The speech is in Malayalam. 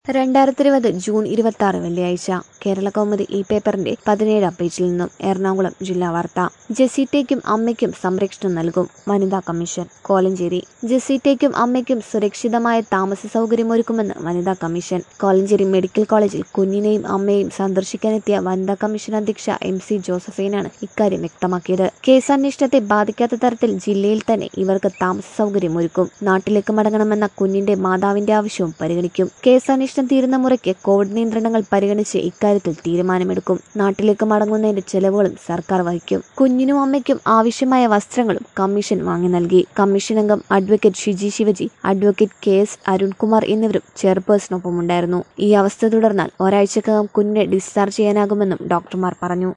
രണ്ടായിരത്തി ഇരുപത് ജൂൺ ഇരുപത്തി ആറ് വെള്ളിയാഴ്ച കേരള കൗമുദി ഈ പേപ്പറിന്റെ പതിനേഴാം പേജിൽ നിന്നും എറണാകുളം ജില്ലാ വാർത്ത ജസീറ്റയ്ക്കും അമ്മയ്ക്കും സംരക്ഷണം നൽകും വനിതാ കമ്മീഷൻ കോലഞ്ചേരി ജസീറ്റയ്ക്കും അമ്മയ്ക്കും സുരക്ഷിതമായ താമസ സൗകര്യമൊരുക്കുമെന്ന് വനിതാ കമ്മീഷൻ കോലഞ്ചേരി മെഡിക്കൽ കോളേജിൽ കുഞ്ഞിനെയും അമ്മയെയും സന്ദർശിക്കാനെത്തിയ വനിതാ കമ്മീഷൻ അധ്യക്ഷ എം സി ജോസഫൈനാണ് ഇക്കാര്യം വ്യക്തമാക്കിയത് കേസന്വേഷണത്തെ ബാധിക്കാത്ത തരത്തിൽ ജില്ലയിൽ തന്നെ ഇവർക്ക് താമസ സൗകര്യം ഒരുക്കും നാട്ടിലേക്ക് മടങ്ങണമെന്ന കുഞ്ഞിന്റെ മാതാവിന്റെ ആവശ്യവും പരിഗണിക്കും കേസന്വേഷണം തീരുന്ന മുറയ്ക്ക് കോവിഡ് നിയന്ത്രണങ്ങൾ പരിഗണിച്ച് ഇക്കാര്യത്തിൽ തീരുമാനമെടുക്കും നാട്ടിലേക്ക് മടങ്ങുന്നതിന്റെ ചെലവുകളും സർക്കാർ വഹിക്കും കുഞ്ഞിനും അമ്മയ്ക്കും ആവശ്യമായ വസ്ത്രങ്ങളും കമ്മീഷൻ വാങ്ങി നൽകി കമ്മീഷൻ അംഗം advocate Shiji Sivaji advocate K S Arunkumar എന്നിവരും ചെയർപേഴ്സണൊപ്പം ഉണ്ടായിരുന്നു ഈ അവസ്ഥ തുടർന്നാൽ ഒരാഴ്ചക്കകം കുഞ്ഞിനെ ഡിസ്ചാർജ് ചെയ്യാനാകുമെന്നും ഡോക്ടർമാർ പറഞ്ഞു